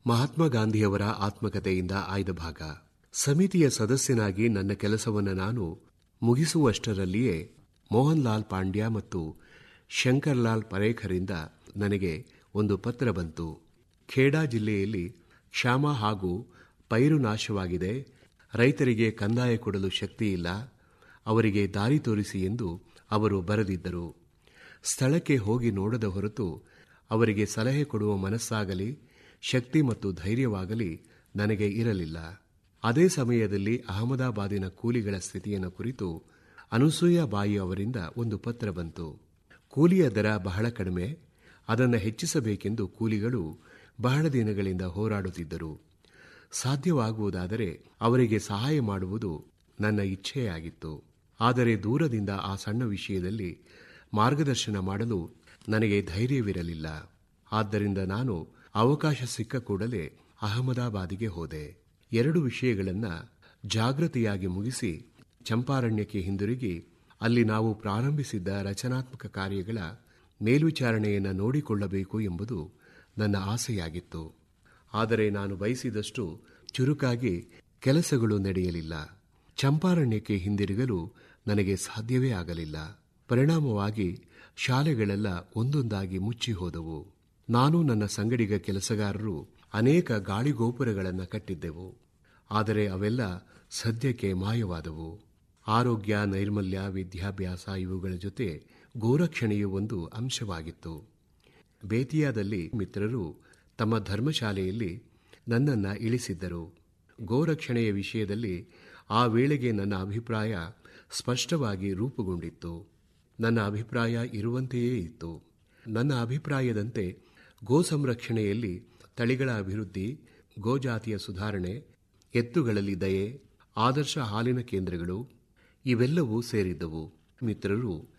ಮಹಾತ್ಮ ಗಾಂಧಿಯವರ ಆತ್ಮಕಥೆಯಿಂದ ಆಯ್ದ ಭಾಗ ಸಮಿತಿಯ ಸದಸ್ಯನಾಗಿ ನನ್ನ ಕೆಲಸವನ್ನು ನಾನು ಮುಗಿಸುವಷ್ಟರಲ್ಲಿಯೇ ಮೋಹನ್ ಲಾಲ್ ಪಾಂಡ್ಯ ಮತ್ತು ಶಂಕರ್ಲಾಲ್ ಪರೇಖರಿಂದ ನನಗೆ ಒಂದು ಪತ್ರ ಬಂತು ಖೇಡಾ ಜಿಲ್ಲೆಯಲ್ಲಿ ಕ್ಷಾಮ ಹಾಗೂ ಪೈರು ನಾಶವಾಗಿದೆ ರೈತರಿಗೆ ಕಂದಾಯ ಕೊಡಲು ಶಕ್ತಿಯಿಲ್ಲ ಅವರಿಗೆ ದಾರಿ ತೋರಿಸಿ ಎಂದು ಅವರು ಬರೆದಿದ್ದರು ಸ್ಥಳಕ್ಕೆ ಹೋಗಿ ನೋಡದ ಹೊರತು ಅವರಿಗೆ ಸಲಹೆ ಕೊಡುವ ಮನಸ್ಸಾಗಲಿ ಶಕ್ತಿ ಮತ್ತು ಧೈರ್ಯವಾಗಲಿ ನನಗೆ ಇರಲಿಲ್ಲ ಅದೇ ಸಮಯದಲ್ಲಿ ಅಹಮದಾಬಾದಿನ ಕೂಲಿಗಳ ಸ್ಥಿತಿಯನ್ನು ಕುರಿತು ಅನುಸೂಯ ಬಾಯಿ ಅವರಿಂದ ಒಂದು ಪತ್ರ ಬಂತು ಕೂಲಿಯ ದರ ಬಹಳ ಕಡಿಮೆ ಅದನ್ನು ಹೆಚ್ಚಿಸಬೇಕೆಂದು ಕೂಲಿಗಳು ಬಹಳ ದಿನಗಳಿಂದ ಹೋರಾಡುತ್ತಿದ್ದರು ಸಾಧ್ಯವಾಗುವುದಾದರೆ ಅವರಿಗೆ ಸಹಾಯ ಮಾಡುವುದು ನನ್ನ ಇಚ್ಛೆಯಾಗಿತ್ತು ಆದರೆ ದೂರದಿಂದ ಆ ಸಣ್ಣ ವಿಷಯದಲ್ಲಿ ಮಾರ್ಗದರ್ಶನ ಮಾಡಲು ನನಗೆ ಧೈರ್ಯವಿರಲಿಲ್ಲ ಆದ್ದರಿಂದ ನಾನು ಅವಕಾಶ ಸಿಕ್ಕ ಕೂಡಲೇ ಅಹಮದಾಬಾದಿಗೆ ಹೋದೆ ಎರಡು ವಿಷಯಗಳನ್ನು ಜಾಗೃತಿಯಾಗಿ ಮುಗಿಸಿ ಚಂಪಾರಣ್ಯಕ್ಕೆ ಹಿಂದಿರುಗಿ ಅಲ್ಲಿ ನಾವು ಪ್ರಾರಂಭಿಸಿದ್ದ ರಚನಾತ್ಮಕ ಕಾರ್ಯಗಳ ಮೇಲ್ವಿಚಾರಣೆಯನ್ನು ನೋಡಿಕೊಳ್ಳಬೇಕು ಎಂಬುದು ನನ್ನ ಆಸೆಯಾಗಿತ್ತು ಆದರೆ ನಾನು ಬಯಸಿದಷ್ಟು ಚುರುಕಾಗಿ ಕೆಲಸಗಳು ನಡೆಯಲಿಲ್ಲ ಚಂಪಾರಣ್ಯಕ್ಕೆ ಹಿಂದಿರುಗಲು ನನಗೆ ಸಾಧ್ಯವೇ ಆಗಲಿಲ್ಲ ಪರಿಣಾಮವಾಗಿ ಶಾಲೆಗಳೆಲ್ಲ ಒಂದೊಂದಾಗಿ ಮುಚ್ಚಿ ಹೋದವು ನಾನು ನನ್ನ ಸಂಗಡಿಗ ಕೆಲಸಗಾರರು ಅನೇಕ ಗಾಳಿಗೋಪುರಗಳನ್ನು ಕಟ್ಟಿದ್ದೆವು ಆದರೆ ಅವೆಲ್ಲ ಸದ್ಯಕ್ಕೆ ಮಾಯವಾದವು ಆರೋಗ್ಯ ನೈರ್ಮಲ್ಯ ವಿದ್ಯಾಭ್ಯಾಸ ಇವುಗಳ ಜೊತೆ ಗೋರಕ್ಷಣೆಯು ಒಂದು ಅಂಶವಾಗಿತ್ತು ಬೇತಿಯಾದಲ್ಲಿ ಮಿತ್ರರು ತಮ್ಮ ಧರ್ಮಶಾಲೆಯಲ್ಲಿ ನನ್ನನ್ನು ಇಳಿಸಿದ್ದರು ಗೋರಕ್ಷಣೆಯ ವಿಷಯದಲ್ಲಿ ಆ ವೇಳೆಗೆ ನನ್ನ ಅಭಿಪ್ರಾಯ ಸ್ಪಷ್ಟವಾಗಿ ರೂಪುಗೊಂಡಿತ್ತು ನನ್ನ ಅಭಿಪ್ರಾಯ ಇರುವಂತೆಯೇ ಇತ್ತು ನನ್ನ ಅಭಿಪ್ರಾಯದಂತೆ ಗೋ ಸಂರಕ್ಷಣೆಯಲ್ಲಿ ತಳಿಗಳ ಅಭಿವೃದ್ಧಿ ಗೋಜಾತಿಯ ಸುಧಾರಣೆ ಎತ್ತುಗಳಲ್ಲಿ ದಯೆ ಆದರ್ಶ ಹಾಲಿನ ಕೇಂದ್ರಗಳು ಇವೆಲ್ಲವೂ ಸೇರಿದ್ದವು ಮಿತ್ರರು